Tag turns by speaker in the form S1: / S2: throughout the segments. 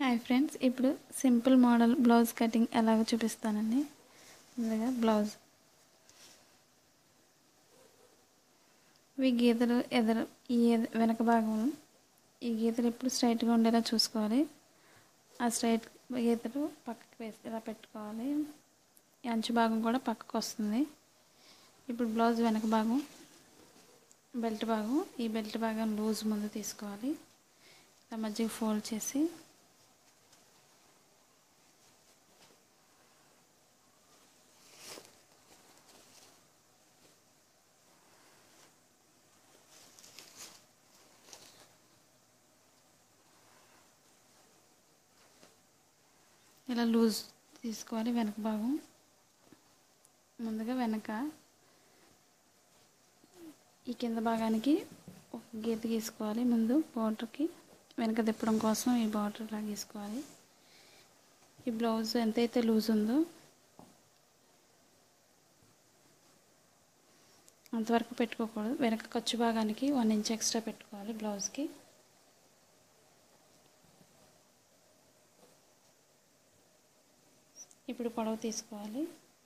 S1: hi friends ఇప్పుడు simple model blouse cutting ఎలాగో చూపిస్తానండి ముందుగా బ్లౌజ్ ఇవి గీతలు ఎదురు ఈ ఎద- వెనక భాగం ఈ గీతలు ఎప్పుడు స్ట్రైట్గా ఉండేలా చూసుకోవాలి ఆ స్ట్రైట్ గీతలు పక్కకి వేసి ఇలా పెట్టుకోవాలి ఈ అంచు భాగం కూడా పక్కకు వస్తుంది ఇప్పుడు బ్లౌజ్ వెనక భాగం బెల్ట్ భాగం ఈ బెల్ట్ భాగం లూజ్ ముందు తీసుకోవాలి ఇలా మధ్యకి ఫోల్డ్ చేసి ఇలా లూజ్ తీసుకోవాలి వెనక భాగం ముందుగా వెనక ఈ కింద భాగానికి ఒక గీత గీసుకోవాలి ముందు బార్డర్కి వెనక తిప్పడం కోసం ఈ బార్డర్ ఇలా గీసుకోవాలి ఈ బ్లౌజ్ ఎంతైతే లూజ్ ఉందో అంతవరకు పెట్టుకోకూడదు వెనక ఖర్చు భాగానికి వన్ ఇంచ్ ఎక్స్ట్రా పెట్టుకోవాలి బ్లౌజ్కి ఇప్పుడు పొడవు తీసుకోవాలి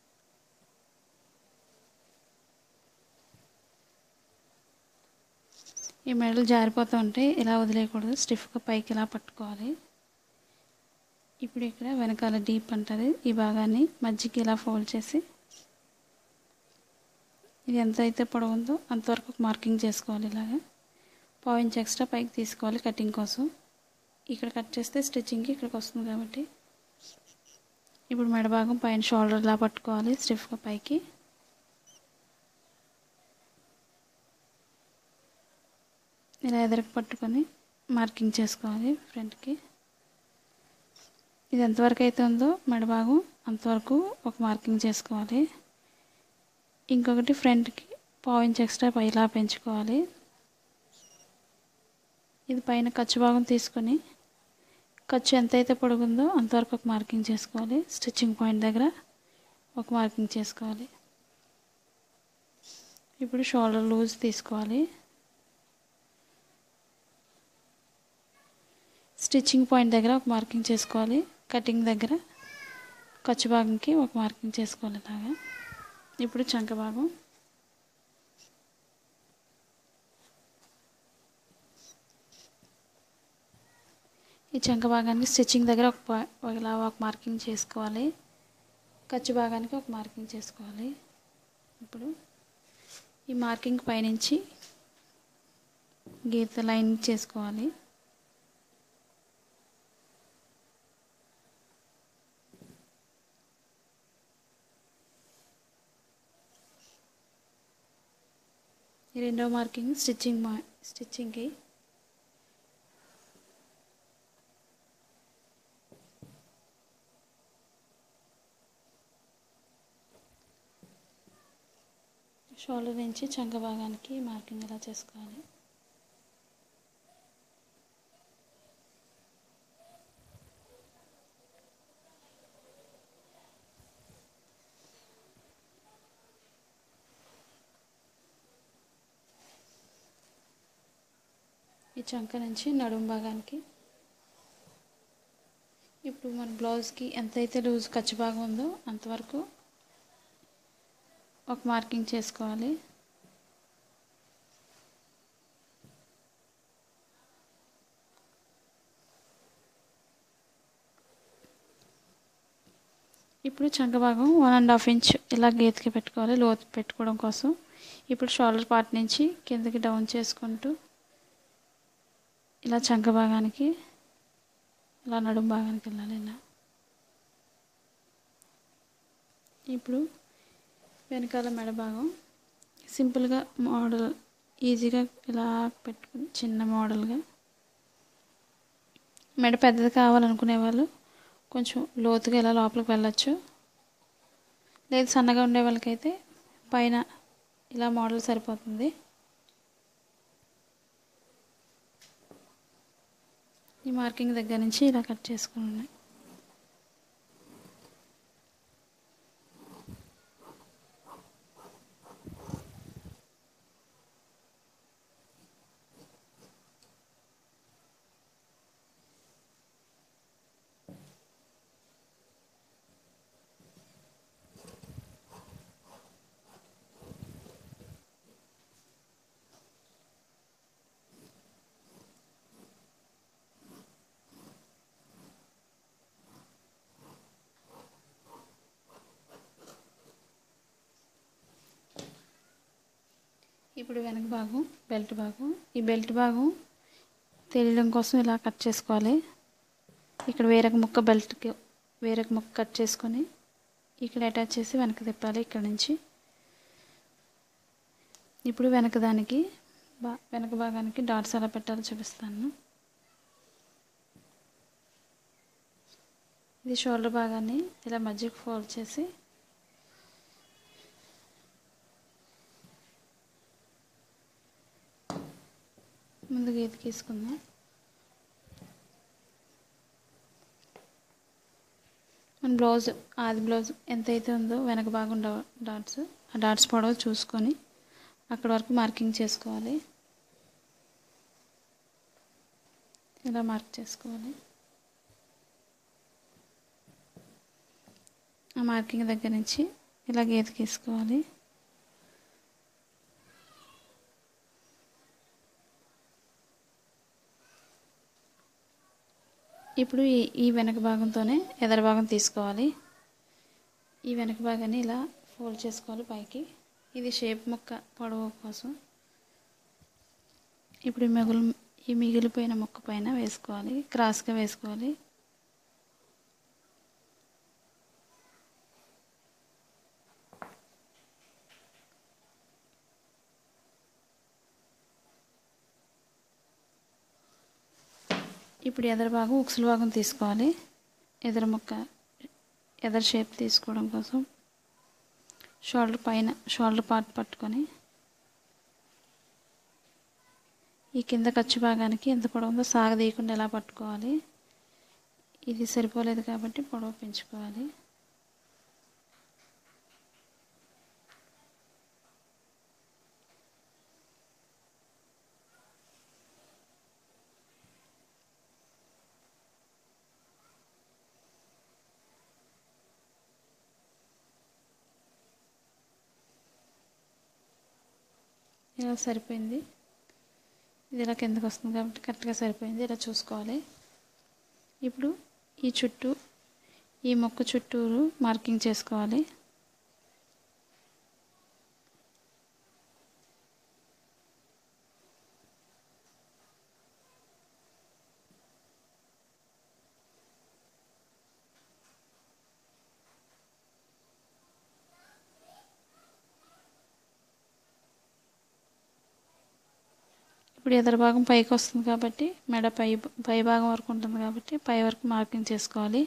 S1: ఈ మెడలు జారిపోతూ ఉంటే ఇలా వదిలేయకూడదు స్టిఫ్గా పైకి ఇలా పట్టుకోవాలి ఇప్పుడు ఇక్కడ వెనకాల డీప్ అంటారు ఈ భాగాన్ని మధ్యకి ఇలా ఫోల్డ్ చేసి ఇది ఎంత అయితే పొడవు ఉందో అంతవరకు మార్కింగ్ చేసుకోవాలి ఇలాగా పావు ఇంచ్ ఎక్స్ట్రా పైకి తీసుకోవాలి కటింగ్ కోసం ఇక్కడ కట్ చేస్తే స్టిచ్చింగ్కి ఇక్కడికి వస్తుంది కాబట్టి ఇప్పుడు మెడ భాగం పైన షోల్డర్ ఇలా పట్టుకోవాలి స్టిఫ్గా పైకి ఇలా ఎదురుకు పట్టుకొని మార్కింగ్ చేసుకోవాలి ఫ్రంట్కి ఇది ఎంతవరకు అయితే ఉందో మెడ భాగం అంతవరకు ఒక మార్కింగ్ చేసుకోవాలి ఇంకొకటి ఫ్రంట్కి పావు ఇంచ్ ఎక్స్ట్రా పై ఇలా పెంచుకోవాలి ఇది పైన ఖర్చు భాగం తీసుకొని ఖర్చు ఎంతైతే పొడుగుందో అంతవరకు ఒక మార్కింగ్ చేసుకోవాలి స్టిచ్చింగ్ పాయింట్ దగ్గర ఒక మార్కింగ్ చేసుకోవాలి ఇప్పుడు షోల్డర్ లూజ్ తీసుకోవాలి స్టిచ్చింగ్ పాయింట్ దగ్గర ఒక మార్కింగ్ చేసుకోవాలి కటింగ్ దగ్గర ఖర్చు భాగంకి ఒక మార్కింగ్ చేసుకోవాలి ఇలాగా ఇప్పుడు చంక భాగం ఈ చంక భాగానికి స్టిచ్చింగ్ దగ్గర ఒక పా- ఒకలా ఒక మార్కింగ్ చేసుకోవాలి ఖర్చు భాగానికి ఒక మార్కింగ్ చేసుకోవాలి ఇప్పుడు ఈ మార్కింగ్ పైనుంచి గీత లైన్ చేసుకోవాలి ఈ రెండో మార్కింగ్ స్టిచ్చింగ్ మా స్టిచ్చింగ్కి షోల్డర్ నుంచి చంక భాగానికి మార్కింగ్ ఎలా చేసుకోవాలి ఈ చంక నుంచి నడుం భాగానికి ఇప్పుడు మన బ్లౌజ్కి ఎంతైతే లూజ్ ఖర్చు భాగం ఉందో అంతవరకు ఒక మార్కింగ్ చేసుకోవాలి ఇప్పుడు చంక భాగం వన్ అండ్ హాఫ్ ఇంచ్ ఇలా గీతకి పెట్టుకోవాలి లోతు పెట్టుకోవడం కోసం ఇప్పుడు షోల్డర్ పార్ట్ నుంచి కిందకి డౌన్ చేసుకుంటూ ఇలా చంక భాగానికి ఇలా నడుము భాగానికి వెళ్ళాలి ఇలా ఇప్పుడు వెనకాల మెడ భాగం సింపుల్గా మోడల్ ఈజీగా ఇలా పెట్టుకుని చిన్న మోడల్గా మెడ పెద్దది కావాలనుకునే వాళ్ళు కొంచెం లోతుగా ఇలా లోపలికి వెళ్ళొచ్చు లేదు సన్నగా ఉండే వాళ్ళకైతే పైన ఇలా మోడల్ సరిపోతుంది ఈ మార్కింగ్ దగ్గర నుంచి ఇలా కట్ చేసుకుని ఇప్పుడు వెనక భాగం బెల్ట్ భాగం ఈ బెల్ట్ భాగం తెలియడం కోసం ఇలా కట్ చేసుకోవాలి ఇక్కడ వేరొక ముక్క బెల్ట్కి వేరొక ముక్క కట్ చేసుకొని ఇక్కడ అటాచ్ చేసి వెనక తిప్పాలి ఇక్కడ నుంచి ఇప్పుడు వెనక దానికి బా వెనక భాగానికి డాట్స్ ఎలా పెట్టాలో చూపిస్తాను ఇది షోల్డర్ భాగాన్ని ఇలా మధ్యకి ఫోల్డ్ చేసి ముందు గీత గీసుకుందాం మన బ్లౌజ్ ఆది బ్లౌజ్ ఎంతైతే ఉందో వెనక భాగం డా- డాట్స్ ఆ డాట్స్ పొడవు చూసుకొని అక్కడ వరకు మార్కింగ్ చేసుకోవాలి ఇలా మార్క్ చేసుకోవాలి ఆ మార్కింగ్ దగ్గర నుంచి ఇలా గీత గీసుకోవాలి ఇప్పుడు ఈ ఈ వెనక భాగంతోనే ఎదర భాగం తీసుకోవాలి ఈ వెనక భాగాన్ని ఇలా ఫోల్డ్ చేసుకోవాలి పైకి ఇది షేప్ ముక్క పొడవు కోసం ఇప్పుడు ఈ మిగులు ఈ మిగిలిపోయిన ముక్క పైన వేసుకోవాలి క్రాస్గా వేసుకోవాలి ఇప్పుడు ఎదర భాగం ఉక్సుల భాగం తీసుకోవాలి ఎదర ముక్క ఎదర షేప్ తీసుకోవడం కోసం షోల్డర్ పైన షోల్డర్ పార్ట్ పట్టుకొని ఈ కింద ఖర్చు భాగానికి ఎంత పొడవు ఉందో సాగదీయకుండా ఎలా పట్టుకోవాలి ఇది సరిపోలేదు కాబట్టి పొడవు పెంచుకోవాలి ఇలా సరిపోయింది ఇది ఇలా కిందకు వస్తుంది కాబట్టి కరెక్ట్గా సరిపోయింది ఇలా చూసుకోవాలి ఇప్పుడు ఈ చుట్టూ ఈ మొక్క చుట్టూరు మార్కింగ్ చేసుకోవాలి ఇప్పుడు ఎదర భాగం పైకి వస్తుంది కాబట్టి మెడ పై పై భాగం వరకు ఉంటుంది కాబట్టి పై వరకు మార్కింగ్ చేసుకోవాలి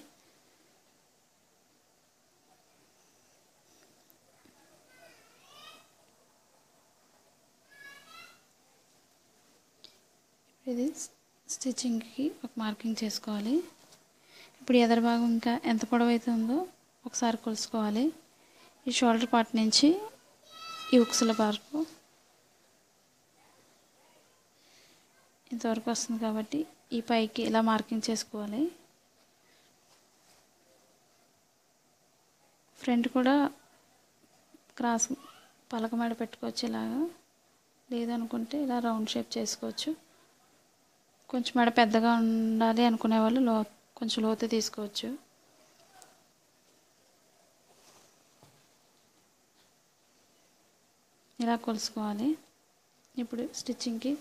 S1: ఇప్పుడు ఇది స్టిచ్చింగ్కి ఒక మార్కింగ్ చేసుకోవాలి ఇప్పుడు ఎదర భాగం ఇంకా ఎంత పొడవు అయితే ఉందో ఒకసారి కొలుసుకోవాలి ఈ షోల్డర్ పార్ట్ నుంచి ఈ ఉక్సుల వరకు ఇంతవరకు వస్తుంది కాబట్టి ఈ పైకి ఇలా మార్కింగ్ చేసుకోవాలి ఫ్రంట్ కూడా క్రాస్ పలక మీద పెట్టుకోవచ్చు ఇలాగా లేదనుకుంటే ఇలా రౌండ్ షేప్ చేసుకోవచ్చు కొంచెం మెడ పెద్దగా ఉండాలి అనుకునే వాళ్ళు లో కొంచెం లోతు తీసుకోవచ్చు ఇలా కొలుసుకోవాలి ఇప్పుడు స్టిచ్చింగ్కి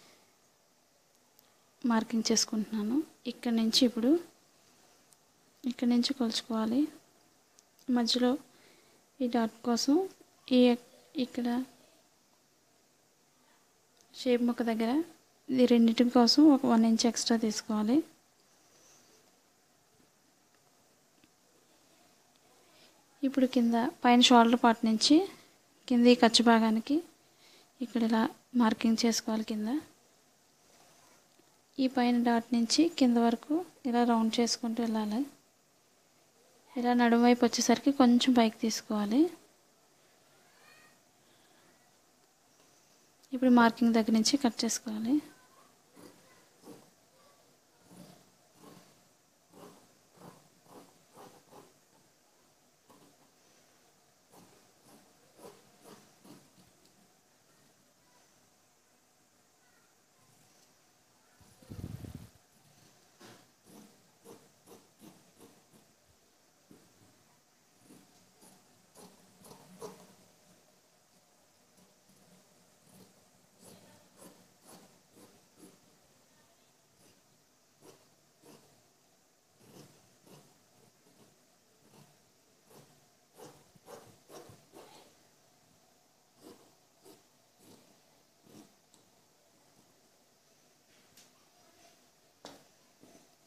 S1: మార్కింగ్ చేసుకుంటున్నాను ఇక్కడ నుంచి ఇప్పుడు ఇక్కడ నుంచి కొలుచుకోవాలి మధ్యలో ఈ డాట్ కోసం ఈ ఇక్కడ షేప్ ముక్క దగ్గర ఇది రెండింటి కోసం ఒక వన్ ఇంచ్ ఎక్స్ట్రా తీసుకోవాలి ఇప్పుడు కింద పైన షోల్డర్ పార్ట్ నుంచి కింద ఈ ఖర్చు భాగానికి ఇక్కడ ఇలా మార్కింగ్ చేసుకోవాలి కింద ఈ పైన డాట్ నుంచి కింద వరకు ఇలా రౌండ్ చేసుకుంటూ వెళ్ళాలి ఇలా నడుము వైపు వచ్చేసరికి కొంచెం పైకి తీసుకోవాలి ఇప్పుడు మార్కింగ్ దగ్గర నుంచి కట్ చేసుకోవాలి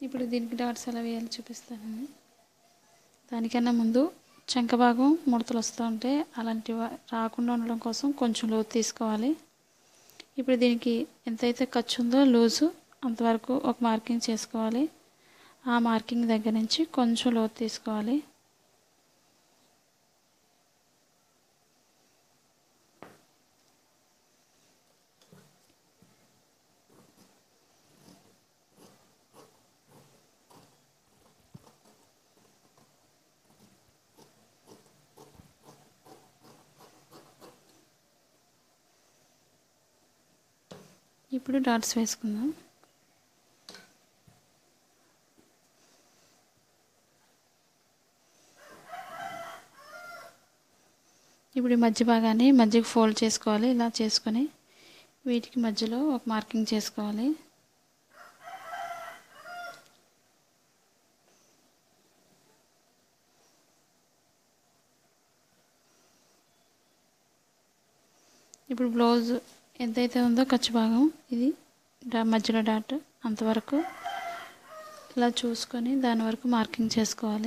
S1: ఇప్పుడు దీనికి డాట్స్ ఎలా వేయాలో చూపిస్తాను దానికన్నా ముందు చంక భాగం ముడతలు వస్తూ ఉంటే అలాంటివి రాకుండా ఉండడం కోసం కొంచెం లోతు తీసుకోవాలి ఇప్పుడు దీనికి ఎంతైతే ఖర్చు ఉందో లూజు అంతవరకు ఒక మార్కింగ్ చేసుకోవాలి ఆ మార్కింగ్ దగ్గర నుంచి కొంచెం లోతు తీసుకోవాలి ఇప్పుడు డాట్స్ వేసుకుందాం ఇప్పుడు ఈ మధ్య భాగాన్ని మధ్యకి ఫోల్డ్ చేసుకోవాలి ఇలా చేసుకొని వీటికి మధ్యలో ఒక మార్కింగ్ చేసుకోవాలి ఇప్పుడు బ్లౌజ్ ఎంతైతే ఉందో ఖర్చు భాగం ఇది డా మధ్యలో డాట్ అంతవరకు ఇలా చూసుకొని దాని వరకు మార్కింగ్ చేసుకోవాలి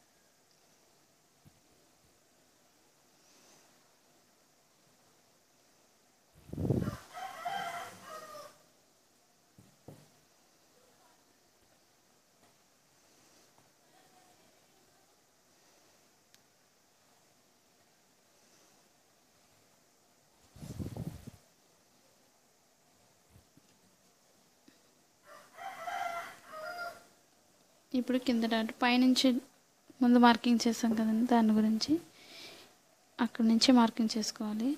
S1: ఇప్పుడు కింద డాట్ పైనుంచి ముందు మార్కింగ్ చేసాం కదండి దాని గురించి అక్కడి నుంచి మార్కింగ్ చేసుకోవాలి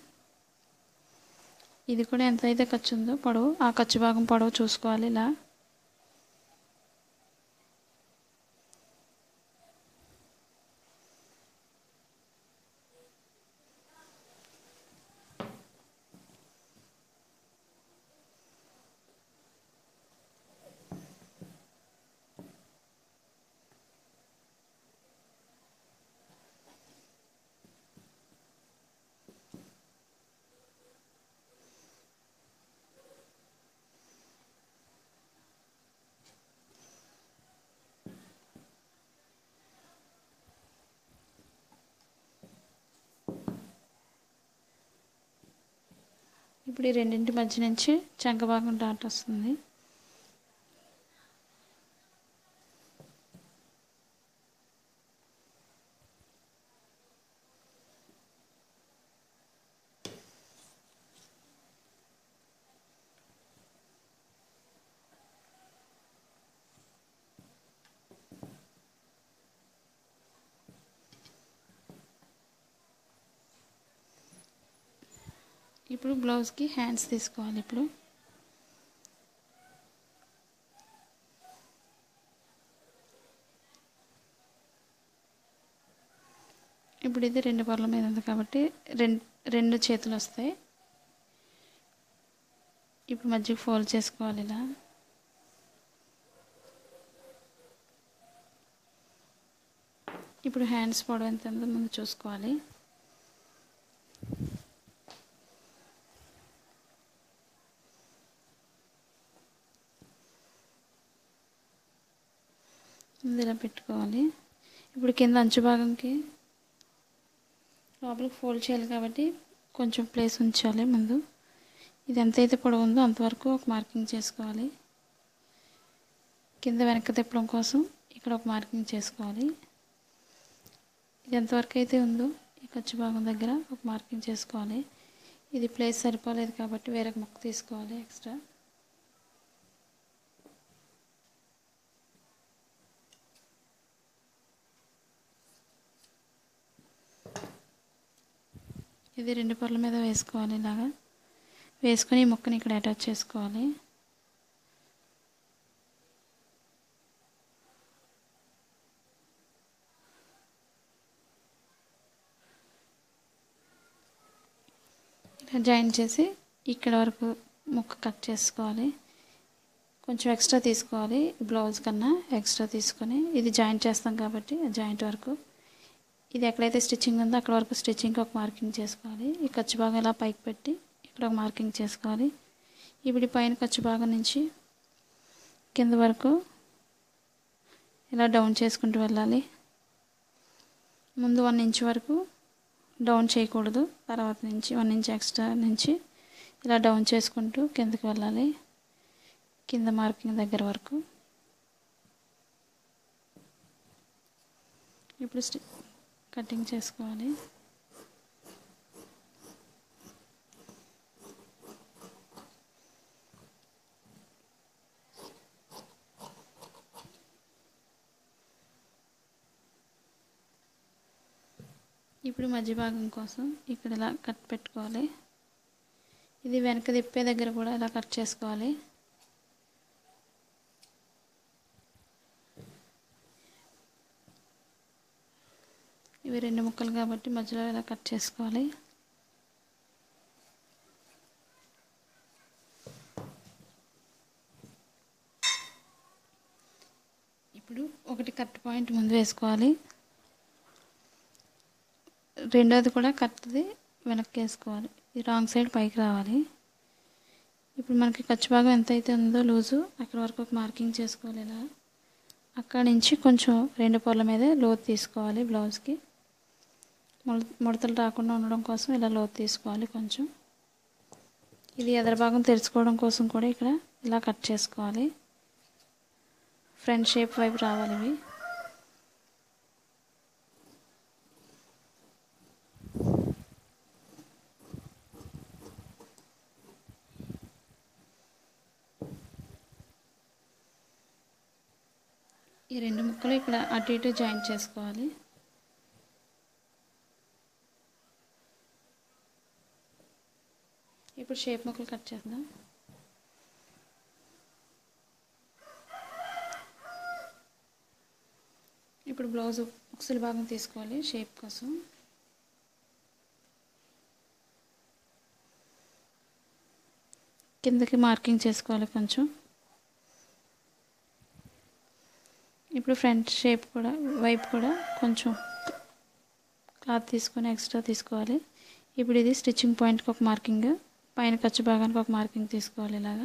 S1: ఇది కూడా ఎంతైతే ఖర్చు ఉందో పొడవు ఆ ఖర్చు భాగం పొడవు చూసుకోవాలి ఇలా ఇప్పుడు ఈ రెండింటి మధ్య నుంచి చంక భాగం డాట్ వస్తుంది ఇప్పుడు బ్లౌజ్కి హ్యాండ్స్ తీసుకోవాలి ఇప్పుడు ఇప్పుడు ఇది రెండు పొరల మీద ఉంది కాబట్టి రెండు రెండు చేతులు వస్తాయి ఇప్పుడు మధ్యకి ఫోల్డ్ చేసుకోవాలి ఇలా ఇప్పుడు హ్యాండ్స్ పొడవు ఎంత ఉందో ముందు చూసుకోవాలి ఇది ఇలా పెట్టుకోవాలి ఇప్పుడు కింద అంచు భాగంకి లోపలికి ఫోల్డ్ చేయాలి కాబట్టి కొంచెం ప్లేస్ ఉంచాలి ముందు ఇది ఎంతైతే పొడవు ఉందో అంతవరకు ఒక మార్కింగ్ చేసుకోవాలి కింద వెనక్కి తిప్పడం కోసం ఇక్కడ ఒక మార్కింగ్ చేసుకోవాలి ఇది ఎంతవరకు అయితే ఉందో ఈ ఖర్చు భాగం దగ్గర ఒక మార్కింగ్ చేసుకోవాలి ఇది ప్లేస్ సరిపోలేదు కాబట్టి వేరొక ముక్క తీసుకోవాలి ఎక్స్ట్రా ఇది రెండు పొరల మీద వేసుకోవాలి ఇలాగా వేసుకొని ఈ ముక్కని ఇక్కడ అటాచ్ చేసుకోవాలి ఇలా జాయిన్ చేసి ఇక్కడ వరకు ముక్క కట్ చేసుకోవాలి కొంచెం ఎక్స్ట్రా తీసుకోవాలి బ్లౌజ్ కన్నా ఎక్స్ట్రా తీసుకొని ఇది జాయింట్ చేస్తాం కాబట్టి ఆ జాయింట్ వరకు ఇది ఎక్కడైతే స్టిచ్చింగ్ ఉందో అక్కడ వరకు స్టిచ్చింగ్కి ఒక మార్కింగ్ చేసుకోవాలి ఈ ఖర్చు భాగం ఇలా పైకి పెట్టి ఇక్కడ ఒక మార్కింగ్ చేసుకోవాలి ఇప్పుడు ఈ పైన ఖర్చు భాగం నుంచి కింద వరకు ఇలా డౌన్ చేసుకుంటూ వెళ్ళాలి ముందు వన్ ఇంచ్ వరకు డౌన్ చేయకూడదు తర్వాత నుంచి వన్ ఇంచ్ ఎక్స్ట్రా నుంచి ఇలా డౌన్ చేసుకుంటూ కిందకి వెళ్ళాలి కింద మార్కింగ్ దగ్గర వరకు ఇప్పుడు స్టి కటింగ్ చేసుకోవాలి ఇప్పుడు మధ్య భాగం కోసం ఇక్కడ ఇలా కట్ పెట్టుకోవాలి ఇది వెనక తిప్పే దగ్గర కూడా ఇలా కట్ చేసుకోవాలి ఇవి రెండు ముక్కలు కాబట్టి మధ్యలో ఇలా కట్ చేసుకోవాలి ఇప్పుడు ఒకటి కట్ పాయింట్ ముందు వేసుకోవాలి రెండోది కూడా కట్ది వెనక్కి వేసుకోవాలి ఇది రాంగ్ సైడ్ పైకి రావాలి ఇప్పుడు మనకి ఖర్చు భాగం ఎంత అయితే ఉందో లూజు అక్కడ వరకు ఒక మార్కింగ్ చేసుకోవాలి ఇలా అక్కడి నుంచి కొంచెం రెండు పొరల మీదే లోతు తీసుకోవాలి బ్లౌజ్కి ముడ ముడతలు రాకుండా ఉండడం కోసం ఇలా లోతు తీసుకోవాలి కొంచెం ఇది ఎదర భాగం తెరుచుకోవడం కోసం కూడా ఇక్కడ ఇలా కట్ చేసుకోవాలి ఫ్రంట్ షేప్ వైపు రావాలి ఇవి ఈ రెండు ముక్కలు ఇక్కడ అటు ఇటు జాయింట్ చేసుకోవాలి ఇప్పుడు షేప్ ముక్కలు కట్ చేద్దాం ఇప్పుడు బ్లౌజ్ ఉక్సుల భాగం తీసుకోవాలి షేప్ కోసం కిందకి మార్కింగ్ చేసుకోవాలి కొంచెం ఇప్పుడు ఫ్రంట్ షేప్ కూడా వైపు కూడా కొంచెం క్లాత్ తీసుకొని ఎక్స్ట్రా తీసుకోవాలి ఇప్పుడు ఇది స్టిచ్చింగ్ పాయింట్కి ఒక మార్కింగ్ పైన ఖర్చు భాగానికి ఒక మార్కింగ్ తీసుకోవాలి ఇలాగా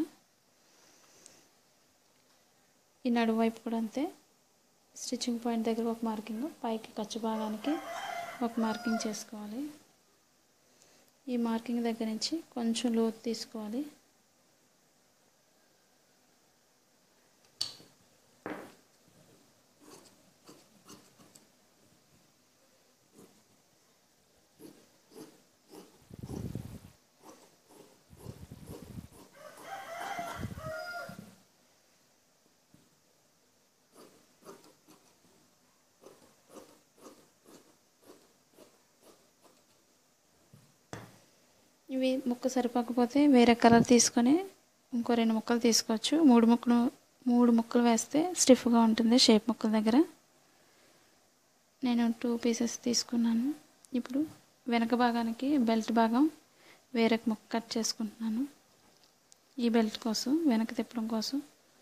S1: ఈ నడుము వైపు కూడా అంతే స్టిచ్చింగ్ పాయింట్ దగ్గర ఒక మార్కింగ్ పైకి ఖర్చు భాగానికి ఒక మార్కింగ్ చేసుకోవాలి ఈ మార్కింగ్ దగ్గర నుంచి కొంచెం లోతు తీసుకోవాలి ఇవి ముక్క సరిపోకపోతే వేరే కలర్ తీసుకొని ఇంకో రెండు ముక్కలు తీసుకోవచ్చు మూడు ముక్కలు మూడు ముక్కలు వేస్తే స్టిఫ్గా ఉంటుంది షేప్ ముక్కల దగ్గర నేను టూ పీసెస్ తీసుకున్నాను ఇప్పుడు వెనక భాగానికి బెల్ట్ భాగం వేరే ముక్క కట్ చేసుకుంటున్నాను ఈ బెల్ట్ కోసం వెనక తిప్పడం కోసం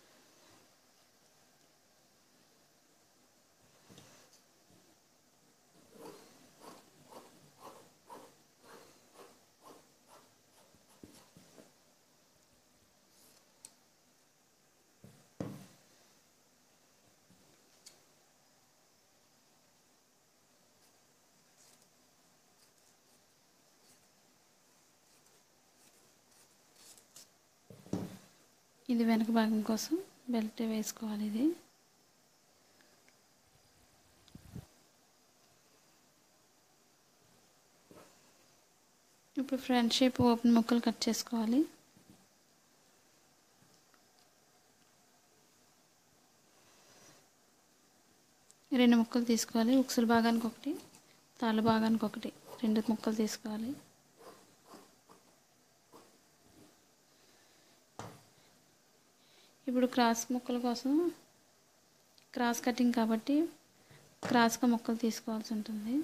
S1: ఇది వెనక భాగం కోసం బెల్ట్ వేసుకోవాలి ఇది ఇప్పుడు ఫ్రంట్ షేప్ ఓపెన్ ముక్కలు కట్ చేసుకోవాలి రెండు ముక్కలు తీసుకోవాలి ఉక్సుల భాగానికి ఒకటి తాళ్ళ భాగానికి ఒకటి రెండు ముక్కలు తీసుకోవాలి ఇప్పుడు క్రాస్ ముక్కల కోసం క్రాస్ కటింగ్ కాబట్టి క్రాస్గా ముక్కలు తీసుకోవాల్సి ఉంటుంది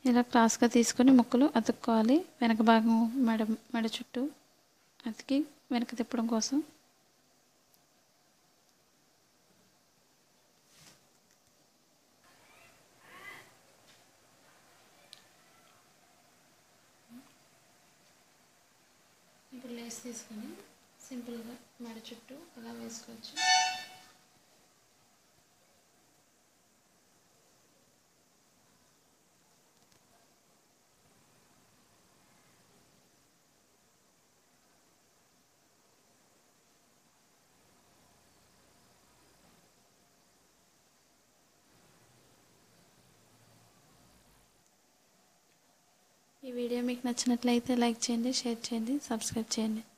S1: ఇలా క్రాస్గా తీసుకొని ముక్కలు అతుక్కోవాలి వెనక భాగం మెడ మెడ చుట్టూ అతికి వెనక తిప్పడం కోసం ఇప్పుడు లేస్ తీసుకొని సింపుల్గా మెడ చుట్టూ అలా వేసుకోవచ్చు ఈ వీడియో మీకు నచ్చినట్లయితే లైక్ చేయండి షేర్ చేయండి సబ్స్క్రైబ్ చేయండి